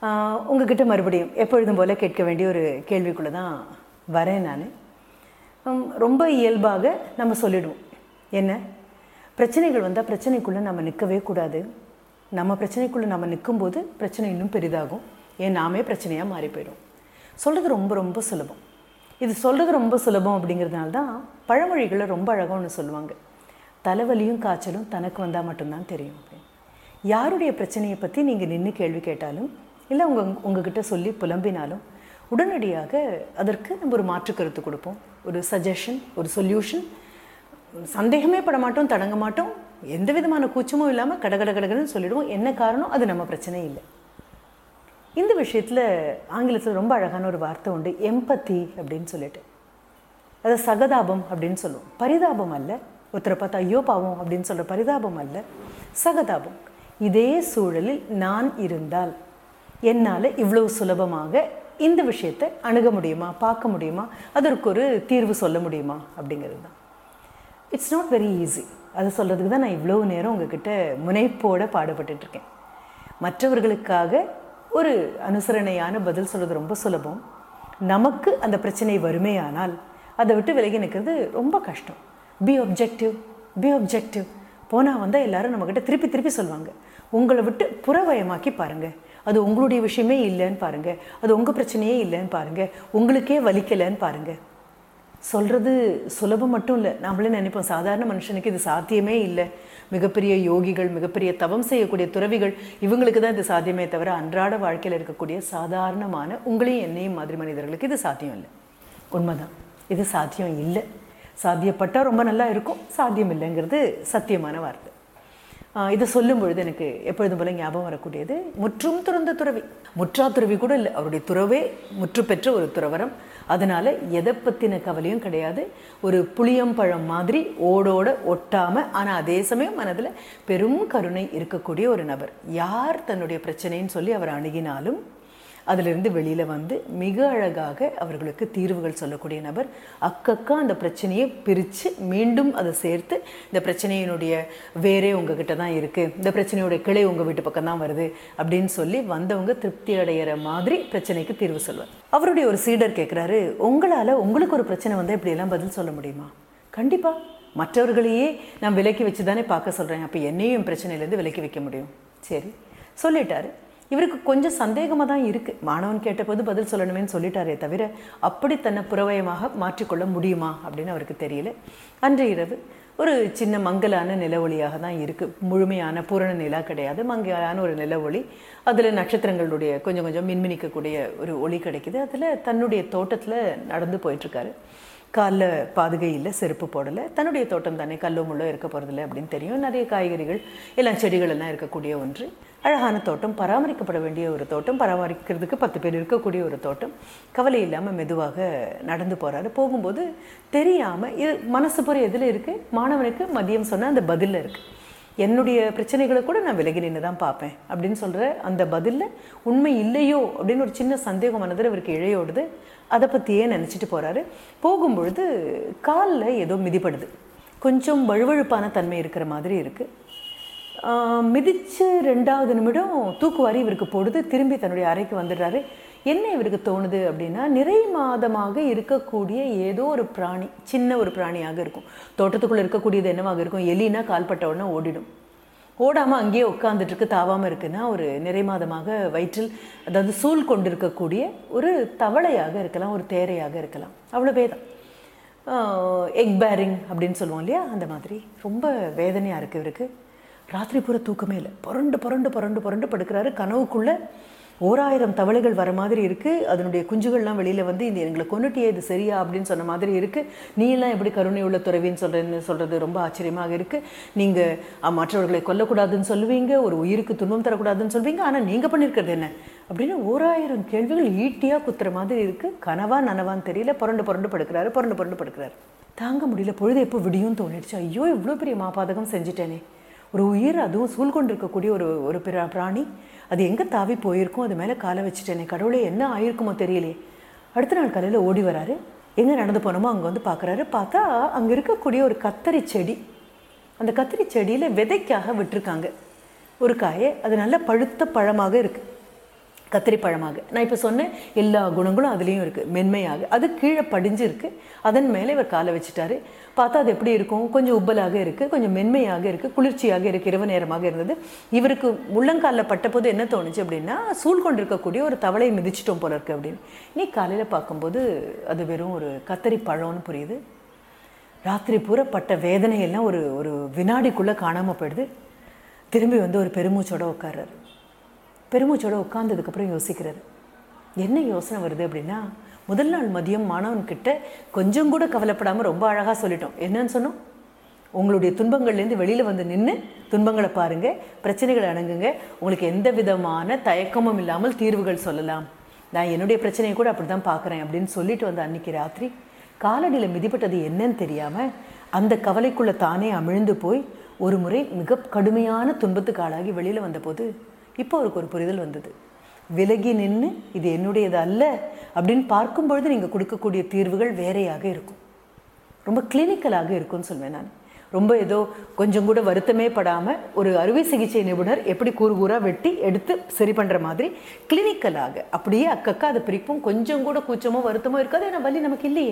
ஆஹ் உங்ககிட்ட மறுபடியும் எப்பொழுதும் போல் கேட்க வேண்டிய ஒரு கேள்விக்குள்ளே தான் வரேன் நான் ரொம்ப இயல்பாக நம்ம சொல்லிடுவோம் என்ன பிரச்சனைகள் வந்தால் பிரச்சனைக்குள்ளே நம்ம நிற்கவே கூடாது நம்ம பிரச்சனைக்குள்ளே நம்ம நிற்கும்போது பிரச்சனை இன்னும் பெரிதாகும் ஏன் நாமே பிரச்சனையாக மாறி போயிடும் சொல்கிறது ரொம்ப ரொம்ப சுலபம் இது சொல்கிறது ரொம்ப சுலபம் அப்படிங்கிறதுனால தான் பழமொழிகளில் ரொம்ப அழகாக ஒன்று சொல்லுவாங்க தலைவலியும் காய்ச்சலும் தனக்கு வந்தால் மட்டும்தான் தெரியும் அப்படின்னு யாருடைய பிரச்சனையை பற்றி நீங்கள் நின்று கேள்வி கேட்டாலும் இல்லை உங்கள் உங்ககிட்ட சொல்லி புலம்பினாலும் உடனடியாக அதற்கு நம்ம ஒரு மாற்று கருத்து கொடுப்போம் ஒரு சஜஷன் ஒரு சொல்யூஷன் சந்தேகமே பட மாட்டோம் தடங்க மாட்டோம் எந்த விதமான கூச்சமும் இல்லாமல் கடகட கடகடன்னு சொல்லிடுவோம் என்ன காரணம் அது நம்ம பிரச்சனை இல்லை இந்த விஷயத்தில் ஆங்கிலத்தில் ரொம்ப அழகான ஒரு வார்த்தை உண்டு எம்பத்தி அப்படின்னு சொல்லிட்டு அது சகதாபம் அப்படின்னு சொல்லுவோம் பரிதாபம் அல்ல ஒருத்தரை பார்த்தா ஐயோ பாவம் அப்படின்னு சொல்கிற பரிதாபம் அல்ல சகதாபம் இதே சூழலில் நான் இருந்தால் என்னால் இவ்வளவு சுலபமாக இந்த விஷயத்தை அணுக முடியுமா பார்க்க முடியுமா அதற்கு ஒரு தீர்வு சொல்ல முடியுமா அப்படிங்கிறது தான் இட்ஸ் நாட் வெரி ஈஸி அதை சொல்கிறதுக்கு தான் நான் இவ்வளோ நேரம் உங்ககிட்ட முனைப்போடு பாடுபட்டுட்ருக்கேன் மற்றவர்களுக்காக ஒரு அனுசரணையான பதில் சொல்கிறது ரொம்ப சுலபம் நமக்கு அந்த பிரச்சனை வருமேயானால் அதை விட்டு விலகி நிற்கிறது ரொம்ப கஷ்டம் பி ஒப்ஜெக்டிவ் பி ஒப்ஜெக்டிவ் போனால் வந்தால் எல்லாரும் நம்மக்கிட்ட திருப்பி திருப்பி சொல்லுவாங்க உங்களை விட்டு புறவயமாக்கி பாருங்கள் அது உங்களுடைய விஷயமே இல்லைன்னு பாருங்கள் அது உங்கள் பிரச்சனையே இல்லைன்னு பாருங்கள் உங்களுக்கே வலிக்கலைன்னு பாருங்கள் சொல்கிறது சுலபம் மட்டும் இல்லை நாமளே நினைப்போம் சாதாரண மனுஷனுக்கு இது சாத்தியமே இல்லை மிகப்பெரிய யோகிகள் மிகப்பெரிய தவம் செய்யக்கூடிய துறவிகள் இவங்களுக்கு தான் இது சாத்தியமே தவிர அன்றாட வாழ்க்கையில் இருக்கக்கூடிய சாதாரணமான உங்களையும் என்னையும் மாதிரி மனிதர்களுக்கு இது சாத்தியம் இல்லை உண்மைதான் இது சாத்தியம் இல்லை சாத்தியப்பட்டால் ரொம்ப நல்லா இருக்கும் சாத்தியம் இல்லைங்கிறது சத்தியமான வார்த்தை ஆஹ் இதை சொல்லும் பொழுது எனக்கு எப்பொழுதும் போல ஞாபகம் வரக்கூடியது முற்றும் துறந்த துறவி முற்றா துறவி கூட இல்லை அவருடைய துறவே முற்று பெற்ற ஒரு துறவரம் அதனால எதை பற்றின கவலையும் கிடையாது ஒரு புளியம்பழம் மாதிரி ஓடோட ஒட்டாமல் ஆனால் அதே சமயம் மனதில் பெரும் கருணை இருக்கக்கூடிய ஒரு நபர் யார் தன்னுடைய பிரச்சனைன்னு சொல்லி அவர் அணுகினாலும் அதிலிருந்து வெளியில் வந்து மிக அழகாக அவர்களுக்கு தீர்வுகள் சொல்லக்கூடிய நபர் அக்கக்கா அந்த பிரச்சனையை பிரித்து மீண்டும் அதை சேர்த்து இந்த பிரச்சனையினுடைய வேரே உங்ககிட்ட தான் இருக்குது இந்த பிரச்சனையோட கிளை உங்கள் வீட்டு பக்கம் தான் வருது அப்படின்னு சொல்லி வந்தவங்க திருப்தி அடைகிற மாதிரி பிரச்சனைக்கு தீர்வு சொல்வார் அவருடைய ஒரு சீடர் கேட்குறாரு உங்களால் உங்களுக்கு ஒரு பிரச்சனை வந்தால் இப்படியெல்லாம் பதில் சொல்ல முடியுமா கண்டிப்பாக மற்றவர்களையே நான் விலக்கி வச்சு தானே பார்க்க சொல்கிறேன் அப்போ என்னையும் என் பிரச்சனையிலேருந்து விலக்கி வைக்க முடியும் சரி சொல்லிட்டாரு இவருக்கு கொஞ்சம் சந்தேகமாக தான் இருக்குது மாணவன் கேட்டபோது பதில் சொல்லணுமேன்னு சொல்லிட்டாரே தவிர அப்படி தன்னை புறவயமாக மாற்றிக்கொள்ள முடியுமா அப்படின்னு அவருக்கு தெரியல அன்று இரவு ஒரு சின்ன மங்கலான நிலவொளியாக தான் இருக்குது முழுமையான பூரண நிலா கிடையாது மங்கலான ஒரு நிலவொளி அதில் நட்சத்திரங்களுடைய கொஞ்சம் கொஞ்சம் மின்மினிக்கக்கூடிய ஒரு ஒளி கிடைக்குது அதில் தன்னுடைய தோட்டத்தில் நடந்து போயிட்டுருக்காரு காலில் பாதுகை இல்லை செருப்பு போடலை தன்னுடைய தோட்டம் தானே கல்லோ முள்ளோ இருக்க போகிறதில்ல அப்படின்னு தெரியும் நிறைய காய்கறிகள் எல்லாம் செடிகள் எல்லாம் இருக்கக்கூடிய ஒன்று அழகான தோட்டம் பராமரிக்கப்பட வேண்டிய ஒரு தோட்டம் பராமரிக்கிறதுக்கு பத்து பேர் இருக்கக்கூடிய ஒரு தோட்டம் கவலை இல்லாமல் மெதுவாக நடந்து போகிறாரு போகும்போது தெரியாமல் இது மனசு புற எதில் இருக்குது மாணவனுக்கு மதியம் சொன்ன அந்த பதிலில் இருக்குது என்னுடைய பிரச்சனைகளை கூட நான் விலகி நின்று தான் பார்ப்பேன் அப்படின்னு சொல்கிற அந்த பதிலில் உண்மை இல்லையோ அப்படின்னு ஒரு சின்ன சந்தேகம் மனதில் இவருக்கு இழையோடுது அதை பற்றியே நினச்சிட்டு போகிறாரு போகும்பொழுது காலில் ஏதோ மிதிப்படுது கொஞ்சம் வழுவழுப்பான தன்மை இருக்கிற மாதிரி இருக்குது மிதித்து ரெண்டாவது நிமிடம் தூக்குவாரி இவருக்கு போடுது திரும்பி தன்னுடைய அறைக்கு வந்துடுறாரு என்ன இவருக்கு தோணுது அப்படின்னா நிறை மாதமாக இருக்கக்கூடிய ஏதோ ஒரு பிராணி சின்ன ஒரு பிராணியாக இருக்கும் தோட்டத்துக்குள்ளே இருக்கக்கூடியது என்னவாக இருக்கும் எலினா கால்பட்ட உடனே ஓடிடும் ஓடாமல் அங்கேயே உட்காந்துட்டுருக்கு தாவாமல் இருக்குன்னா ஒரு நிறை மாதமாக வயிற்றில் அதாவது சூழ் கொண்டிருக்கக்கூடிய ஒரு தவளையாக இருக்கலாம் ஒரு தேரையாக இருக்கலாம் அவ்வளோ தான் எக் பேரிங் அப்படின்னு சொல்லுவோம் இல்லையா அந்த மாதிரி ரொம்ப வேதனையாக இருக்குது இவருக்கு ராத்திரி பூரா தூக்கமே இல்லை புரண்டு புரண்டு புரண்டு புரண்டு படுக்கிறாரு கனவுக்குள்ளே ஓராயிரம் தவளைகள் வர மாதிரி இருக்குது அதனுடைய குஞ்சுகள்லாம் வெளியில் வந்து இந்த எங்களை கொண்டுட்டியே இது சரியா அப்படின்னு சொன்ன மாதிரி இருக்குது நீ எல்லாம் எப்படி கருணை உள்ள துறவின்னு சொல்கிறேன்னு சொல்கிறது ரொம்ப ஆச்சரியமாக இருக்குது நீங்கள் மற்றவர்களை கொல்லக்கூடாதுன்னு சொல்லுவீங்க ஒரு உயிருக்கு துன்பம் தரக்கூடாதுன்னு சொல்வீங்க ஆனால் நீங்கள் பண்ணியிருக்கிறது என்ன அப்படின்னு ஓராயிரம் கேள்விகள் ஈட்டியாக குத்துற மாதிரி இருக்குது கனவா நனவான்னு தெரியல புரண்டு புரண்டு படுக்கிறாரு புரண்டு புரண்டு படுக்கிறாரு தாங்க முடியல பொழுது எப்போ விடியும் தோணிடுச்சு ஐயோ இவ்வளோ பெரிய மாபாதகம் செஞ்சுட்டேனே ஒரு உயிர் அதுவும் சூழ் கொண்டிருக்கக்கூடிய ஒரு ஒரு பிர பிராணி அது எங்கே தாவி போயிருக்கும் அது மேலே காலை வச்சுட்டேனே கடவுளே என்ன ஆயிருக்குமோ தெரியலையே அடுத்த நாள் காலையில் ஓடி வராரு எங்கே நடந்து போனோமோ அங்கே வந்து பார்க்குறாரு பார்த்தா அங்கே இருக்கக்கூடிய ஒரு கத்தரி செடி அந்த கத்திரி செடியில் விதைக்காக விட்டுருக்காங்க ஒரு காயை அது நல்ல பழுத்த பழமாக இருக்குது கத்திரி பழமாக நான் இப்போ சொன்ன எல்லா குணங்களும் அதுலேயும் இருக்குது மென்மையாக அது கீழே படிஞ்சு இருக்கு அதன் மேலே இவர் காலை வச்சுட்டாரு பார்த்தா அது எப்படி இருக்கும் கொஞ்சம் உப்பலாக இருக்குது கொஞ்சம் மென்மையாக இருக்குது குளிர்ச்சியாக இருக்குது இரவு நேரமாக இருந்தது இவருக்கு உள்ளங்காலில் பட்டபோது என்ன தோணுச்சு அப்படின்னா சூழ் கொண்டிருக்கக்கூடிய ஒரு தவளையை மிதிச்சிட்டோம் போல இருக்கு அப்படின்னு நீ காலையில் பார்க்கும்போது அது வெறும் ஒரு கத்தரி பழம்னு புரியுது ராத்திரி பூரா பட்ட வேதனையெல்லாம் ஒரு ஒரு வினாடிக்குள்ளே காணாமல் போயிடுது திரும்பி வந்து ஒரு பெருமூச்சோட உட்கார்றாரு பெருமூச்சோட உட்கார்ந்ததுக்கப்புறம் யோசிக்கிறாரு என்ன யோசனை வருது அப்படின்னா முதல் நாள் மதியம் மாணவன்கிட்ட கொஞ்சம் கூட கவலைப்படாமல் ரொம்ப அழகாக சொல்லிட்டோம் என்னன்னு சொன்னோம் உங்களுடைய துன்பங்கள்லேருந்து வெளியில் வந்து நின்று துன்பங்களை பாருங்கள் பிரச்சனைகளை அணுகுங்க உங்களுக்கு எந்த விதமான தயக்கமும் இல்லாமல் தீர்வுகள் சொல்லலாம் நான் என்னுடைய பிரச்சனையை கூட அப்படி தான் பார்க்குறேன் அப்படின்னு சொல்லிட்டு வந்த அன்னைக்கு ராத்திரி காலடியில் மிதிப்பட்டது என்னன்னு தெரியாமல் அந்த கவலைக்குள்ளே தானே அமிழ்ந்து போய் ஒரு முறை மிக கடுமையான துன்பத்துக்கு ஆளாகி வெளியில் வந்தபோது இப்போ அவருக்கு ஒரு புரிதல் வந்தது விலகி நின்று இது என்னுடையது அல்ல அப்படின்னு பார்க்கும் பொழுது நீங்கள் கொடுக்கக்கூடிய தீர்வுகள் வேறையாக இருக்கும் ரொம்ப கிளினிக்கலாக இருக்கும்னு சொல்வேன் நான் ரொம்ப ஏதோ கொஞ்சம் கூட வருத்தமே படாமல் ஒரு அறுவை சிகிச்சை நிபுணர் எப்படி கூறு கூறாக வெட்டி எடுத்து சரி பண்ணுற மாதிரி கிளினிக்கலாக அப்படியே அக்கக்கா அதை பிரிப்போம் கொஞ்சம் கூட கூச்சமோ வருத்தமோ இருக்காது ஏன்னா வலி நமக்கு இல்லையே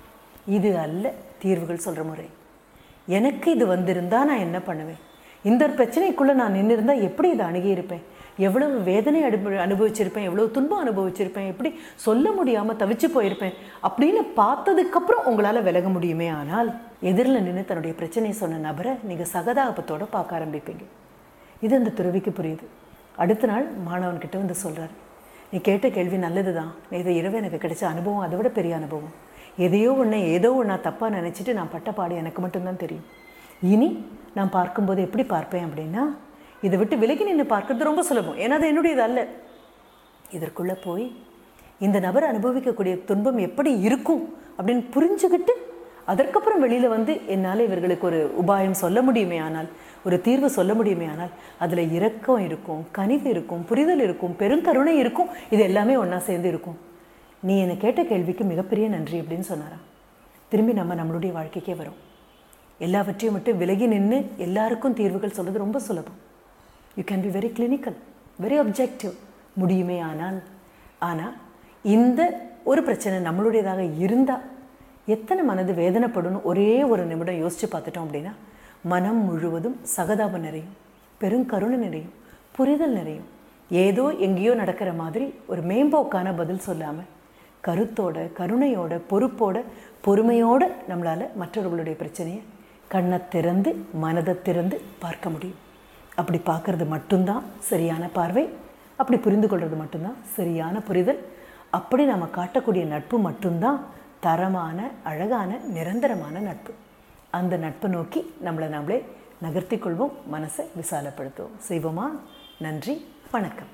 இது அல்ல தீர்வுகள் சொல்கிற முறை எனக்கு இது வந்திருந்தா நான் என்ன பண்ணுவேன் இந்த ஒரு பிரச்சனைக்குள்ளே நான் நின்று இருந்தால் எப்படி இதை அணுகியிருப்பேன் எவ்வளவு வேதனை அனுப அனுபவிச்சிருப்பேன் எவ்வளவு துன்பம் அனுபவிச்சிருப்பேன் எப்படி சொல்ல முடியாமல் தவிச்சு போயிருப்பேன் அப்படின்னு பார்த்ததுக்கப்புறம் உங்களால் விலக முடியுமே ஆனால் எதிரில் நின்று தன்னுடைய பிரச்சனையை சொன்ன நபரை நீங்கள் சகதாபத்தோடு பார்க்க ஆரம்பிப்பீங்க இது அந்த துறவிக்கு புரியுது அடுத்த நாள் மாணவன்கிட்ட வந்து சொல்கிறார் நீ கேட்ட கேள்வி நல்லது தான் இது இரவு எனக்கு கிடைச்ச அனுபவம் அதை விட பெரிய அனுபவம் எதையோ ஒன்று ஏதோ ஒன்றா தப்பாக நினச்சிட்டு நான் பட்ட பாடு எனக்கு மட்டும்தான் தெரியும் இனி நான் பார்க்கும்போது எப்படி பார்ப்பேன் அப்படின்னா இதை விட்டு விலகி நின்று பார்க்கறது ரொம்ப சுலபம் ஏன்னா அது என்னுடையது அல்ல இதற்குள்ளே போய் இந்த நபர் அனுபவிக்கக்கூடிய துன்பம் எப்படி இருக்கும் அப்படின்னு புரிஞ்சுக்கிட்டு அதற்கப்புறம் வெளியில் வந்து என்னால் இவர்களுக்கு ஒரு உபாயம் சொல்ல முடியுமே ஆனால் ஒரு தீர்வு சொல்ல முடியுமே ஆனால் அதில் இரக்கம் இருக்கும் கனிவு இருக்கும் புரிதல் இருக்கும் பெருங்கருணை இருக்கும் இது எல்லாமே ஒன்றா சேர்ந்து இருக்கும் நீ என்னை கேட்ட கேள்விக்கு மிகப்பெரிய நன்றி அப்படின்னு சொன்னாராம் திரும்பி நம்ம நம்மளுடைய வாழ்க்கைக்கே வரும் எல்லாவற்றையும் விட்டு விலகி நின்று எல்லாருக்கும் தீர்வுகள் சொல்கிறது ரொம்ப சுலபம் you can be very clinical very objective முடியுமே ஆனால் ஆனால் இந்த ஒரு பிரச்சனை நம்மளுடையதாக இருந்தால் எத்தனை மனது வேதனைப்படும் ஒரே ஒரு நிமிடம் யோசித்து பார்த்துட்டோம் அப்படின்னா மனம் முழுவதும் சகதாபம் நிறையும் பெருங்கருணை நிறையும் புரிதல் நிறையும் ஏதோ எங்கேயோ நடக்கிற மாதிரி ஒரு மேம்போக்கான பதில் சொல்லாமல் கருத்தோட கருணையோட பொறுப்போட பொறுமையோட நம்மளால் மற்றவர்களுடைய பிரச்சனையை கண்ணை திறந்து மனதை திறந்து பார்க்க முடியும் அப்படி பார்க்கறது மட்டும்தான் சரியான பார்வை அப்படி புரிந்து கொள்வது மட்டும்தான் சரியான புரிதல் அப்படி நம்ம காட்டக்கூடிய நட்பு மட்டும்தான் தரமான அழகான நிரந்தரமான நட்பு அந்த நட்பை நோக்கி நம்மளை நம்மளே நகர்த்தி கொள்வோம் மனசை விசாலப்படுத்துவோம் செய்வோமா நன்றி வணக்கம்